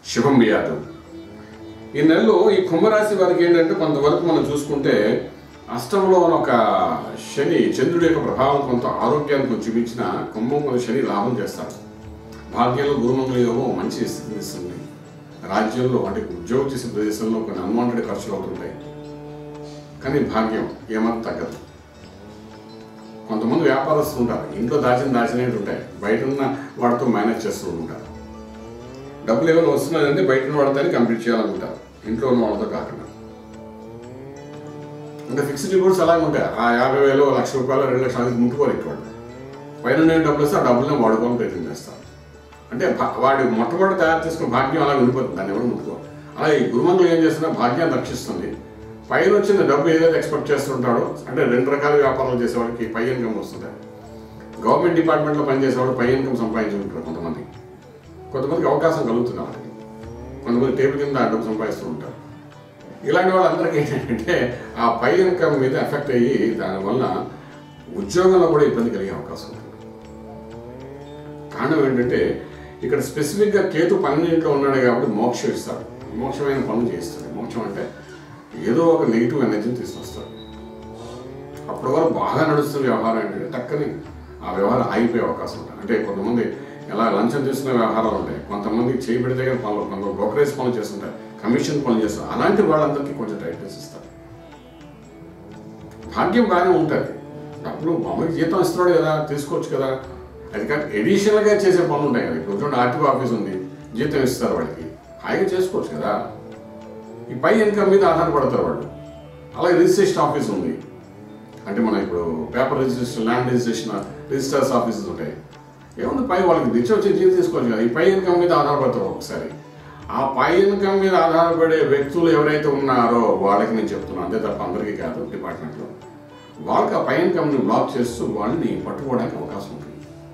శుభం బియాదు ఈ నెలలో ఈ కుంభరాశి వారికి ఏంటంటే కొంతవరకు మనం చూసుకుంటే అష్టంలో ఉన్న ఒక శని చంద్రుడి యొక్క ప్రభావం కొంత ఆరోగ్యానికి కొంచెం చూపించిన కుంభం కొంత శని లాభం చేస్తారు భాగ్యంలో గురుమంగళ యోగం మంచి స్థితిని ఇస్తుంది రాజ్యంలో అంటే ఉద్యోగం చేసే ప్రదేశంలో కొన్ని అన్వాంటెడ్ ఖర్చులు అవుతుంటాయి కానీ భాగ్యం ఏమాత్రం తగ్గదు కొంతమంది వ్యాపారస్తులు ఉంటారు ఇంట్లో దాచిన దాచినట్టు ఉంటాయి బయట ఉన్న వాడితో మేనేజ్ చేస్తూ ఉంటారు డబ్బులు ఏమైనా వస్తున్నాయంటే బయట ఉన్న వాడితో కంప్లీట్ చేయాలనుకుంటారు ఇంట్లో ఉన్న వాళ్ళతో కాకుండా ఇంకా ఫిక్స్డ్ డిపాజిట్స్ అలాగే ఉంటాయి ఆ యాభై వేలు లక్ష రూపాయలు రెండు లక్షలు అది ముట్టుకోరు ఎక్కువ పైన నేను డబ్బులు వస్తే ఆ డబ్బులను వాడుకోవాలని ప్రయత్నం చేస్తారు అంటే భా- వాడి మొట్టమొదటి తయారు చేసుకున్న భాగ్యం అలా ఉండిపోతుంది దాన్ని ఎవరు ముట్టుకో అలాగే ఈ గురుమంగళం ఏం చేస్తున్నా భాగ్యాన్ని రక్షిస్తుంది పైన వచ్చిన డబ్బు ఏదైతే ఎక్స్పెక్ట్ చేస్తుంటాడో అంటే రెండు రకాల వ్యాపారాలు చేసేవాడికి పై ఇన్కమ్ వస్తుంది గవర్నమెంట్ డిపార్ట్మెంట్లో పనిచేసేవాడు పై ఇన్కమ్ సంపాదించుకుంటారు కొంతమంది కొంతమందికి అవకాశం కలుగుతుంది వాళ్ళకి కొంతమంది టేబుల్ కింద డబ్బు సంపాదిస్తూ ఉంటారు ఇలాంటి వాళ్ళందరికీ ఏంటంటే ఆ పై ఇన్కమ్ మీద ఎఫెక్ట్ అయ్యి దానివల్ల ఉద్యోగంలో కూడా ఇబ్బంది కలిగే అవకాశం ఉంటుంది కారణం ఏంటంటే ఇక్కడ స్పెసిఫిక్గా కేతు పన్నెండింట్లో ఉన్నాడు కాబట్టి మోక్షం ఇస్తాడు మోక్షమైన పనులు చేస్తాడు మోక్షం అంటే ఏదో ఒక నెగిటివ్ ఎనర్జీని తీసుకొస్తాడు అప్పటి వరకు బాగా నడుస్తున్న వ్యవహారం ఏంటంటే టక్కని ఆ వ్యవహారం ఆగిపోయే అవకాశం ఉంటుంది అంటే కొంతమంది ఎలా లంచం తీసుకునే వ్యవహారాలు ఉంటాయి కొంతమంది చేయి పెడితే కానీ పనులు కొంత బ్రోకరేజ్ పనులు చేస్తుంటారు కమిషన్ పనులు చేస్తారు అలాంటి వాళ్ళందరికీ కొంచెం టైట్నెస్ ఇస్తారు భాగ్యం బాగానే ఉంటుంది డబ్బులు మామూలుగా జీతం ఇస్తున్నాడు కదా తీసుకోవచ్చు కదా అది కాదు ఎడిషనల్గా చేసే పనులు ఉంటాయి కదా ఇప్పుడు చూడండి ఆర్టీఓ ఆఫీస్ ఉంది జీతం ఇస్తారు వాడికి హాయిగా చేసుకోవచ్చు కదా ఈ పై ఇన్కమ్ మీద ఆధారపడతారు వాళ్ళు అలాగే రిజిస్ట్రేషన్ ఆఫీస్ ఉంది అంటే మన ఇప్పుడు paper registration land registration registers offices ఉంటాయి ఏముంది పై వాళ్ళకి నిత్యం వచ్చే జీతం తీసుకోవచ్చు కదా ఈ పై ఇన్కమ్ మీద ఆధారపడతారు ఒకసారి ఆ పై ఇన్కమ్ మీద ఆధారపడే వ్యక్తులు ఎవరైతే ఉన్నారో వాళ్ళకి నేను చెప్తున్నాను అంతే తప్ప అందరికీ కాదు డిపార్ట్మెంట్లో వాళ్ళకి ఆ పై ఇన్కమ్ని బ్లాక్ చేస్తూ వాళ్ళని పట్టుకోవడానికి అవకాశం ఉంటుంది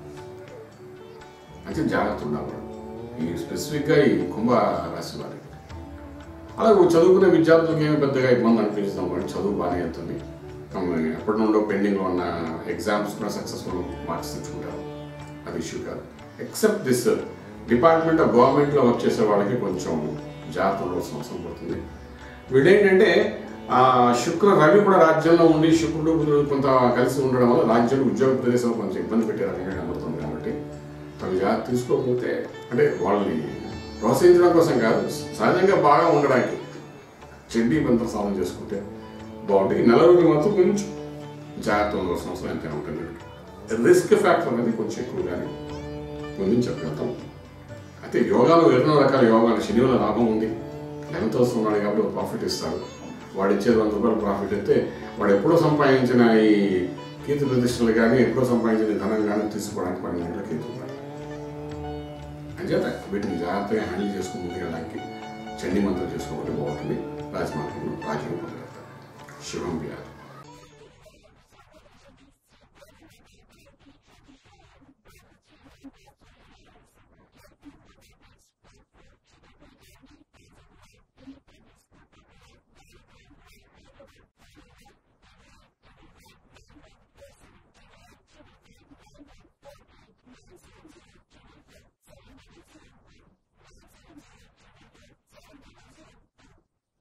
అయితే జాగ్రత్త ఉండాలి ఈ స్పెసిఫిక్గా ఈ కుంభ రాశి వారికి అలాగే చదువుకునే విద్యార్థులకు ఏమి పెద్దగా ఇబ్బంది అనిపించడం కానీ చదువు బాగానే వెళ్తుంది కమ్- ఎప్పటి నుండో పెండింగ్లో ఉన్న ఎగ్జామ్స్ కూడా సక్సెస్ఫుల్ మార్క్స్ తెచ్చుకుంటారు అది ఇష్యూ కాదు ఎక్సెప్ట్ దిస్ డిపార్ట్మెంట్ ఆఫ్ గవర్నమెంట్లో వర్క్ చేసే వాళ్ళకి కొంచెం జాగ్రత్త ఉండవలసిన అవసరం పడుతుంది వీళ్ళేంటంటే ఆ, శుక్ర రవి కూడా రాజ్యంలో ఉండి శుక్రుడు బుధుడు కొంత కలిసి ఉండడం వల్ల రాజ్యంలో ఉద్యోగ ప్రదేశంలో కొంచెం ఇబ్బంది పెట్టే రకంగా కనబడుతుంది కాబట్టి తగు జాగ్రత్త తీసుకోకపోతే అంటే వాళ్ళని ప్రోత్సహించడం కోసం కాదు సహజంగా బాగా ఉండడానికి చెడ్డీ బంధం సాధన చేసుకుంటే బాగుంటుంది ఈ నెల రోజులు మాత్రం కొంచెం జాగ్రత్త ఉండవలసిన అవసరం ఎంతైనా ఉంటుంది రిస్క్ ఫ్యాక్టర్ అనేది కొంచెం ఎక్కువగానే ఉందని చెప్పగలుగుతాం అయితే యోగాలో ఎన్నో రకాల యోగాలు శని వల్ల లాభం ఉంది లెవెన్త్ హౌస్ ఉన్నాడు కాబట్టి ఒక ప్రాఫిట్ ఇస్తాడు వాడు ఇచ్చేది వంద రూపాయలు ప్రాఫిట్ అయితే వాడు ఎప్పుడో సంపాదించిన ఈ కీర్తి ప్రతిష్టలు కానీ ఎప్పుడో సంపాదించిన ధనం కానీ తీసుకోవడానికి పని గంటల కీర్తి ఉంటాడు అంచేత వీటిని జాగ్రత్తగా హ్యాండిల్ చేసుకుని ముందుకెళ్ళడానికి చండీ మంత్రం చేసుకోవడం బాగుంటుంది రాజమార్గంలో రాజయోగం శివం వ్యాధి